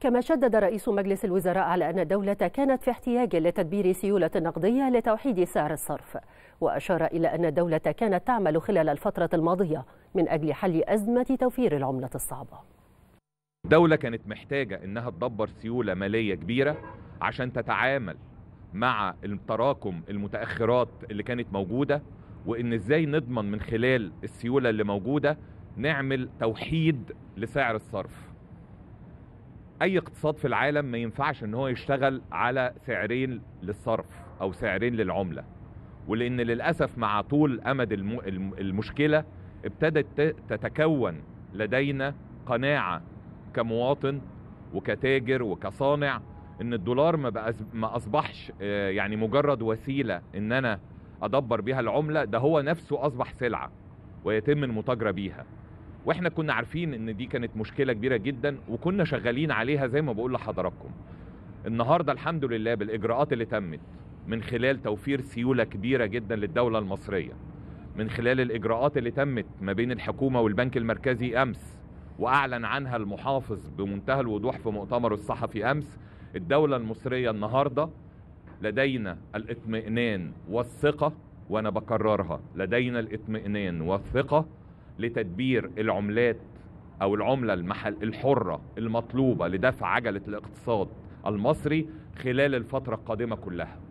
كما شدد رئيس مجلس الوزراء على أن الدولة كانت في احتياج لتدبير سيولة نقدية لتوحيد سعر الصرف وأشار إلى أن الدولة كانت تعمل خلال الفترة الماضية من أجل حل أزمة توفير العملة الصعبة الدولة كانت محتاجة إنها تدبر سيولة مالية كبيرة عشان تتعامل مع التراكم المتأخرات اللي كانت موجودة وإن إزاي نضمن من خلال السيولة اللي موجودة نعمل توحيد لسعر الصرف اي اقتصاد في العالم ما ينفعش ان هو يشتغل على سعرين للصرف او سعرين للعمله ولان للاسف مع طول امد المشكله ابتدت تتكون لدينا قناعه كمواطن وكتاجر وكصانع ان الدولار ما بقى ما اصبحش يعني مجرد وسيله ان انا ادبر بيها العمله ده هو نفسه اصبح سلعه ويتم المتاجره بيها واحنا كنا عارفين ان دي كانت مشكله كبيره جدا وكنا شغالين عليها زي ما بقول لحضراتكم النهارده الحمد لله بالاجراءات اللي تمت من خلال توفير سيوله كبيره جدا للدوله المصريه من خلال الاجراءات اللي تمت ما بين الحكومه والبنك المركزي امس واعلن عنها المحافظ بمنتهى الوضوح في مؤتمره الصحفي امس الدوله المصريه النهارده لدينا الاطمئنان والثقه وانا بكررها لدينا الاطمئنان والثقه لتدبير العملات او العمله المحل الحره المطلوبه لدفع عجله الاقتصاد المصري خلال الفتره القادمه كلها